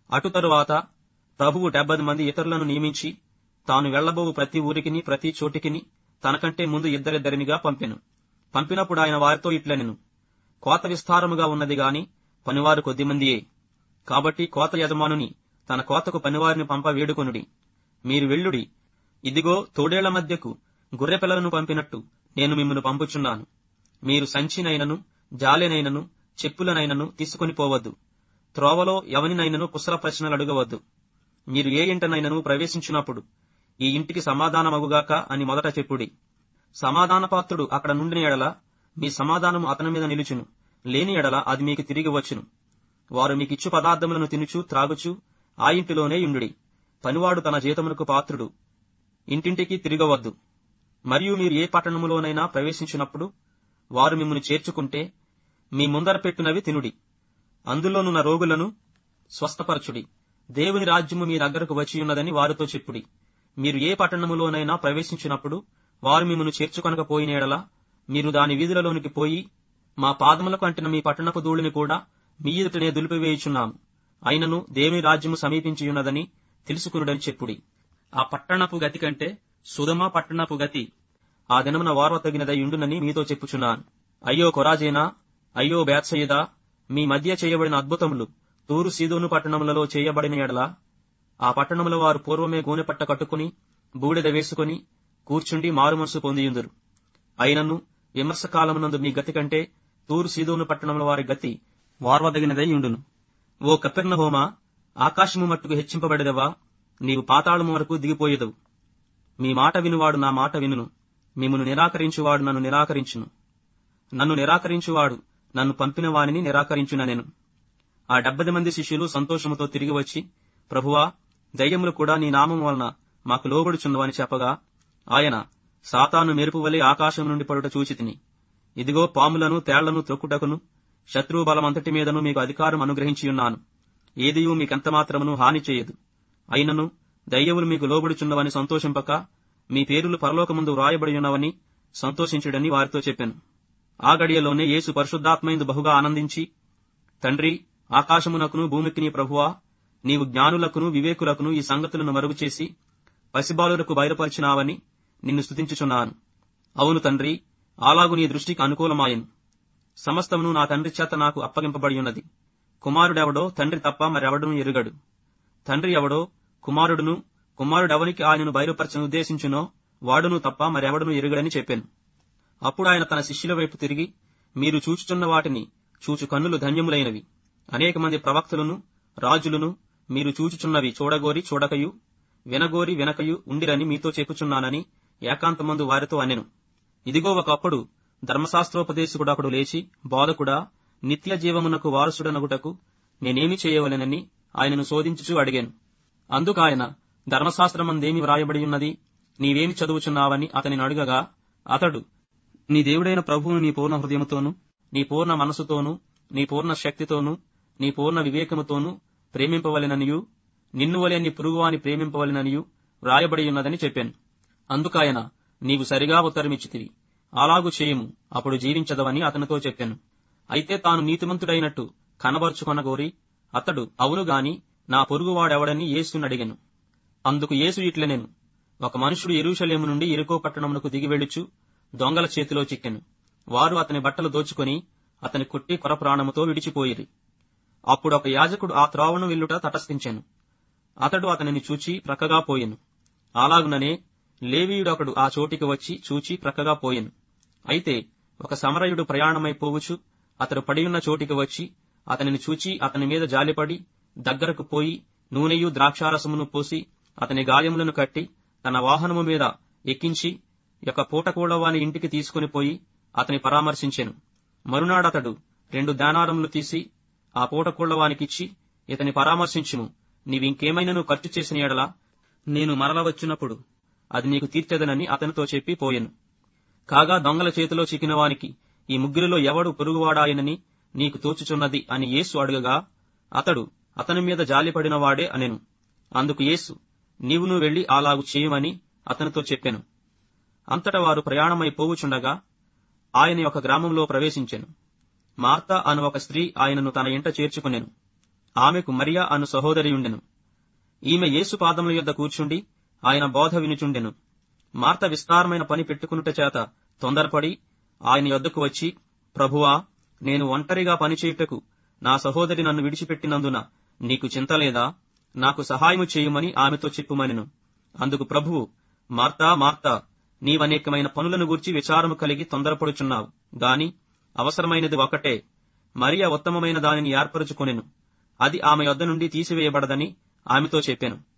అటు తరువాత ప్రభువు డెబ్బది మంది ఇతరులను నియమించి తాను వెళ్లబోవు ప్రతి ఊరికిని ప్రతి చోటికిని తనకంటే ముందు ఇద్దరిద్దరినిగా పంపెను పంపినప్పుడు ఆయన వారితో ఇట్లనెను కోత విస్తారముగా ఉన్నది గాని పనివారు కొద్దిమందియే కాబట్టి కోత యజమానుని తన కోతకు పనివారిని పంప వేడుకొనుడి మీరు వెళ్ళుడి ఇదిగో తోడేళ్ల మధ్యకు గొర్రె పిల్లలను పంపినట్టు నేను మిమ్మల్ని పంపుచున్నాను మీరు సంచినైనను జాలెనైనను చెప్పులనైనను తీసుకొని పోవద్దు త్రోవలో ఎవనినైనను కుశల ప్రశ్నలు అడగవద్దు మీరు ఏ ఇంటనైనను ప్రవేశించినప్పుడు ఈ ఇంటికి సమాధానమగుగాక అని మొదట చెప్పుడి సమాధానపాత్రుడు అక్కడ నుండిన ఎడల మీ సమాధానము అతని మీద నిలుచును లేని ఎడల అది మీకు తిరిగి వచ్చును వారు మీకిచ్చు పదార్థములను తినుచు త్రాగుచు ఆ ఇంటిలోనే ఉండుడి పనివాడు తన జీతమునకు పాత్రుడు ఇంటింటికి తిరగవద్దు మరియు మీరు ఏ పట్టణములోనైనా ప్రవేశించినప్పుడు వారు మిమ్మల్ని చేర్చుకుంటే మీ ముందర పెట్టినవి తినుడి అందులోనున్న రోగులను స్వస్థపరచుడి దేవుని రాజ్యము మీ దగ్గరకు వచ్చి ఉన్నదని వారితో చెప్పుడి మీరు ఏ పట్టణములోనైనా ప్రవేశించినప్పుడు వారు మిమ్మల్ని చేర్చుకొనకపోయినేడలా మీరు దాని వీధులలోనికి పోయి మా పాదములకు అంటిన మీ పట్టణపు ధూళిని కూడా మీ ఎదుటనే దులిపివేయుచున్నాము అయినను దేవుని రాజ్యము సమీపించి ఉన్నదని తెలుసుకునుడని చెప్పుడి ఆ పట్టణపు గతి కంటే సుధమ పట్టణపు గతి ఆ దినమున వార్వ తగినదై ఉండునని మీతో చెప్పుచున్నాను అయ్యో కొరాజేనా అయ్యో బేత్సయిదా మీ మధ్య చేయబడిన అద్భుతములు తూరు సీదోను పట్టణములలో చేయబడిన ఎడల ఆ పట్టణముల వారు పూర్వమే గోనెపట్ట కట్టుకుని బూడిద వేసుకుని కూర్చుండి మారుమనసు పొందియుందురు అయినను విమర్శకాలమునందు మీ గతి కంటే తూరు సీదోను పట్టణముల వారి గతి వార్వదగినదై ఉండును ఓ కపెర్ణ హోమా ఆకాశము మట్టుకు హెచ్చింపబడదవా నీవు పాతాళము వరకు దిగిపోయేదవు మీ మాట వినువాడు నా మాట వినును మిమ్మను నిరాకరించువాడు నన్ను నిరాకరించును నన్ను నిరాకరించువాడు నన్ను పంపిన వానిని నిరాకరించున నేను ఆ డెబ్బది మంది శిష్యులు సంతోషముతో తిరిగి వచ్చి ప్రభువా దయ్యములు కూడా నీ నామం వలన మాకు లోబడుచున్నవని చెప్పగా ఆయన సాతాను మెరుపు వలె ఆకాశం నుండి పడుట చూచితిని ఇదిగో పాములను తేళ్లను త్రొక్కుటకును శత్రువు బలమంతటి మీదను మీకు అధికారం అనుగ్రహించి ఉన్నాను ఏదియూ మీకెంత మాత్రమును హాని చేయదు అయినను దయ్యములు మీకు లోబడుచున్నవని సంతోషింపక మీ పేరులు పరలోకముందు వ్రాయబడి ఉన్నవని సంతోషించుడని వారితో చెప్పాను ఆ గడియలోనే యేసు పరిశుద్ధాత్మైందు బహుగా ఆనందించి తండ్రి ఆకాశమునకును భూమికిని ప్రభువా నీవు జ్ఞానులకును వివేకులకును ఈ సంగతులను మరుగు చేసి పసిబాలులకు బయలుపరిచినావని నిన్ను స్తుతించుచున్నాను అవును తండ్రి అలాగు నీ దృష్టికి అనుకూలమాయను సమస్తమును నా తండ్రి చేత నాకు అప్పగింపబడి ఉన్నది కుమారుడెవడో తండ్రి తప్ప మరెవడను ఎరుగడు తండ్రి ఎవడో కుమారుడును కుమారుడెవనికి ఆయనను బయలుపరచను ఉద్దేశించునో వాడును తప్ప మరెవడను ఎరుగడని చెప్పాను అప్పుడు ఆయన తన శిష్యుల వైపు తిరిగి మీరు చూచుచున్న వాటిని చూచు కన్నులు ధన్యములైనవి అనేక మంది ప్రవక్తలను రాజులను మీరు చూచుచున్నవి చూడగోరి చూడకయు వినగోరి వినకయు ఉండిరని మీతో చెప్పుచున్నానని ఏకాంతమందు వారితో అనెను ఇదిగో ఒకప్పుడు ధర్మశాస్త్రోపదేశకుడు ఒకడు లేచి బోధకుడా నిత్య జీవమునకు వారసుడనగుటకు నేనేమి చేయవలెనని ఆయనను శోధించుచూ అడిగాను అందుకాయన ధర్మశాస్త్రమందేమి వ్రాయబడి ఉన్నది నీవేమి చదువుచున్నావని అతనిని అడుగగా అతడు నీ దేవుడైన ప్రభువును నీ పూర్ణ హృదయముతోను నీ పూర్ణ మనసుతోను నీ పూర్ణ శక్తితోను నీ పూర్ణ వివేకముతోను ప్రేమింపవలెననియు నిన్ను వలె నీ పురుగువాని ప్రేమింపవలెననియు వ్రాయబడి ఉన్నదని చెప్పాను అందుకాయన నీవు సరిగా ఉత్తరమిచ్చితివి అలాగు చేయము అప్పుడు జీవించదవని అతనితో చెప్పాను అయితే తాను నీతిమంతుడైనట్టు కనబరుచుకొనగోరి అతడు అవును గాని నా పొరుగువాడెవడని యేసుని అడిగాను అందుకు యేసు ఇట్లనెను ఒక మనుషుడు ఎరుషలేము నుండి ఎరుకో పట్టణమునకు దిగి వెళ్ళుచు దొంగల చేతిలో చిక్కెను వారు అతని బట్టలు దోచుకొని అతని కొట్టి కొరప్రాణముతో విడిచిపోయిరి అప్పుడు ఒక యాజకుడు ఆ త్రోవను వెళ్ళుట తటస్థించాను అతడు అతనిని చూచి ప్రక్కగా పోయెను అలాగుననే లేవీయుడొకడు ఆ చోటికి వచ్చి చూచి ప్రక్కగా పోయెను అయితే ఒక సమరయుడు ప్రయాణమైపోవచ్చు అతడు పడియున్న చోటికి వచ్చి అతనిని చూచి అతని మీద జాలిపడి దగ్గరకు పోయి నూనెయు ద్రాక్షారసమును పోసి అతని గాయములను కట్టి తన వాహనము మీద ఎక్కించి యొక్క పూటకూడ వాని ఇంటికి తీసుకుని పోయి అతని పరామర్శించెను మరునాడతడు రెండు దానారములు తీసి ఆ పూటకూళ్ళ వానికిచ్చి ఇతని పరామర్శించుము నీవింకేమైనను ఖర్చు చేసిన ఎడలా నేను మరల వచ్చినప్పుడు అది నీకు తీర్చదనని అతనితో చెప్పి పోయెను కాగా దొంగల చేతిలో చిక్కిన వానికి ఈ ముగ్గురిలో ఎవడు పొరుగువాడాయనని నీకు తోచుచున్నది అని యేసు అడగగా అతడు అతని మీద జాలిపడిన వాడే అనెను అందుకు యేసు నీవును వెళ్లి అలాగు చేయమని అతనితో చెప్పెను అంతట వారు ప్రయాణమై పోవుచుండగా ఆయన ఒక గ్రామంలో ప్రవేశించెను మార్త అను ఒక స్త్రీ ఆయనను తన ఇంట చేర్చుకునెను ఆమెకు మరియా అను సహోదరి ఉండెను ఈమె యేసు పాదముల యొద్ద కూర్చుండి ఆయన బోధ వినుచుండెను మార్త విస్తారమైన పని పెట్టుకునుట చేత తొందరపడి ఆయన యొద్దకు వచ్చి ప్రభువా నేను ఒంటరిగా పనిచేయుటకు నా సహోదరి నన్ను విడిచిపెట్టినందున నీకు చింతలేదా నాకు సహాయము చేయుమని ఆమెతో చెప్పుమనెను అందుకు ప్రభువు మార్తా మార్తా నీవనేకమైన పనులను గూర్చి విచారము కలిగి తొందరపడుచున్నావు గాని అవసరమైనది ఒకటే మరియ ఉత్తమమైన దానిని ఏర్పరచుకొనెను అది ఆమె యొద్ద నుండి తీసివేయబడదని ఆమెతో చెప్పాను